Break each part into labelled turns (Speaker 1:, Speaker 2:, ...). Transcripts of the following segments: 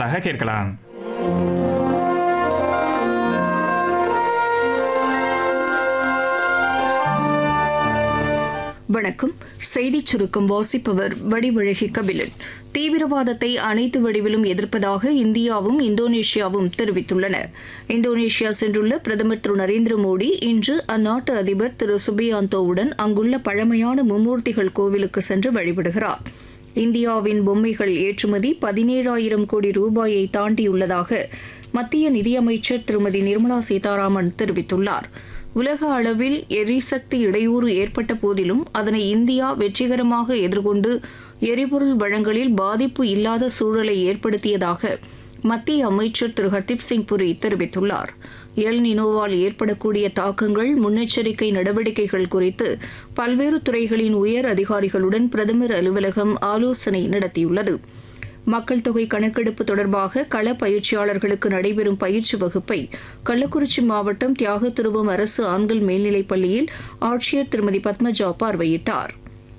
Speaker 1: பாடலாக கேட்கலாம்
Speaker 2: வணக்கம் செய்திச் சுருக்கம் வாசிப்பவர் வடிவழகி கபிலன் தீவிரவாதத்தை அனைத்து வடிவிலும் எதிர்ப்பதாக இந்தியாவும் இந்தோனேஷியாவும் தெரிவித்துள்ளன இந்தோனேஷியா சென்றுள்ள பிரதமர் திரு நரேந்திர மோடி இன்று அந்நாட்டு அதிபர் திரு சுபியாந்தோவுடன் அங்குள்ள பழமையான மும்மூர்த்திகள் கோவிலுக்கு சென்று வழிபடுகிறார் இந்தியாவின் பொம்மைகள் ஏற்றுமதி பதினேழாயிரம் கோடி ரூபாயை தாண்டியுள்ளதாக மத்திய நிதியமைச்சர் திருமதி நிர்மலா சீதாராமன் தெரிவித்துள்ளார் உலக அளவில் எரிசக்தி இடையூறு ஏற்பட்ட போதிலும் அதனை இந்தியா வெற்றிகரமாக எதிர்கொண்டு எரிபொருள் வழங்கலில் பாதிப்பு இல்லாத சூழலை ஏற்படுத்தியதாக மத்திய அமைச்சர் திரு ஹர்தீப் சிங் புரி தெரிவித்துள்ளார் எல் நினோவால் ஏற்படக்கூடிய தாக்கங்கள் முன்னெச்சரிக்கை நடவடிக்கைகள் குறித்து பல்வேறு துறைகளின் உயர் அதிகாரிகளுடன் பிரதமர் அலுவலகம் ஆலோசனை நடத்தியுள்ளது மக்கள் தொகை கணக்கெடுப்பு தொடர்பாக கள பயிற்சியாளர்களுக்கு நடைபெறும் பயிற்சி வகுப்பை கள்ளக்குறிச்சி மாவட்டம் தியாகத்துருவம் அரசு ஆண்கள் மேல்நிலைப் பள்ளியில் ஆட்சியர் திருமதி பத்மஜா பார்வையிட்டார்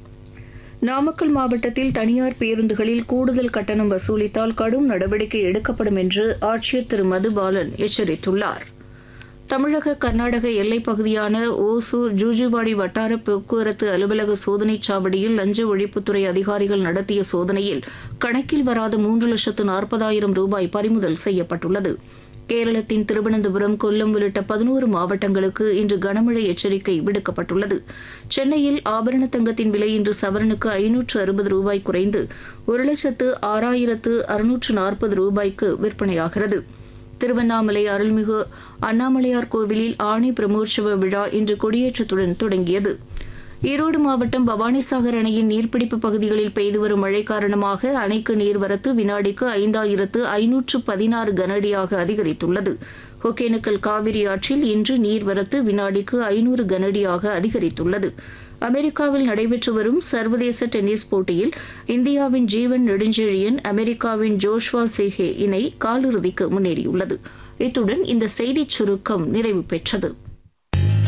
Speaker 2: நாமக்கல் மாவட்டத்தில் தனியார் பேருந்துகளில் கூடுதல் கட்டணம் வசூலித்தால் கடும் நடவடிக்கை எடுக்கப்படும் என்று ஆட்சியர் திரு மதுபாலன் எச்சரித்துள்ளார் தமிழக கர்நாடக எல்லைப் பகுதியான ஓசூர் ஜூஜுவாடி வட்டார போக்குவரத்து அலுவலக சோதனைச் சாவடியில் லஞ்ச ஒழிப்புத்துறை அதிகாரிகள் நடத்திய சோதனையில் கணக்கில் வராத மூன்று லட்சத்து நாற்பதாயிரம் ரூபாய் பறிமுதல் செய்யப்பட்டுள்ளது கேரளத்தின் திருவனந்தபுரம் கொல்லம் உள்ளிட்ட பதினோரு மாவட்டங்களுக்கு இன்று கனமழை எச்சரிக்கை விடுக்கப்பட்டுள்ளது சென்னையில் ஆபரண தங்கத்தின் விலை இன்று சவரனுக்கு ஐநூற்று அறுபது ரூபாய் குறைந்து ஒரு லட்சத்து ஆறாயிரத்து அறுநூற்று நாற்பது ரூபாய்க்கு விற்பனையாகிறது திருவண்ணாமலை அருள்மிகு அண்ணாமலையார் கோவிலில் ஆணி பிரமோற்சவ விழா இன்று கொடியேற்றத்துடன் தொடங்கியது ஈரோடு மாவட்டம் பவானிசாகர் அணையின் நீர்பிடிப்பு பகுதிகளில் பெய்து வரும் மழை காரணமாக அணைக்கு நீர்வரத்து வினாடிக்கு ஐந்தாயிரத்து ஐநூற்று பதினாறு கனஅடியாக அதிகரித்துள்ளது ஒகேனக்கல் காவிரி ஆற்றில் இன்று நீர்வரத்து வினாடிக்கு ஐநூறு கனஅடியாக அதிகரித்துள்ளது அமெரிக்காவில் நடைபெற்று வரும் சர்வதேச டென்னிஸ் போட்டியில் இந்தியாவின் ஜீவன் நெடுஞ்செழியன் அமெரிக்காவின் ஜோஷ்வா சேஹே இணை காலிறுதிக்கு முன்னேறியுள்ளது இத்துடன் இந்த செய்திச் சுருக்கம் நிறைவு பெற்றது